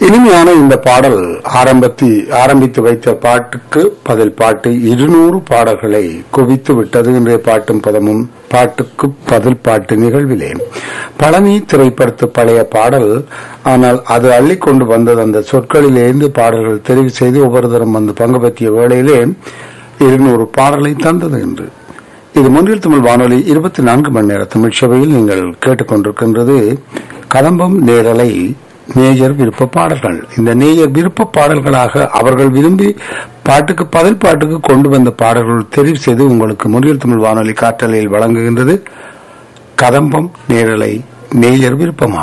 இனிமையான இந்த பாடல் ஆரம்பத்தி ஆரம்பித்து வைத்த பாட்டுக்கு பதில் பாட்டு இருநூறு பாடல்களை குவித்து விட்டது இன்றைய பாட்டும் பதமும் பாட்டுக்கு பதில் பாட்டு நிகழ்விலே பழனி திரைப்படத்து பழைய பாடல் ஆனால் அது அள்ளி கொண்டு வந்தது அந்த சொற்களிலிருந்து பாடல்கள் தெரிவு செய்து ஒவ்வொரு தரம் வந்து பங்கு பற்றிய வேளையிலே இருநூறு பாடலை தந்தது என்று இது முன்னில் தமிழ் வானொலி இருபத்தி நான்கு மணி நேர தமிழ் சபையில் நீங்கள் கேட்டுக்கொண்டிருக்கின்றது கதம்பம் நேரலை நேயர் விருப்ப பாடல்கள் இந்த நேயர் விருப்ப பாடல்களாக அவர்கள் விரும்பி பாட்டுக்கு பதில் பாட்டுக்கு கொண்டு வந்த பாடல்கள் தெரிவு செய்து உங்களுக்கு முன்னில் தமிழ் வானொலி காற்றலையில் வழங்குகின்றது கதம்பம் நேரலை நேயர் விருப்பமாக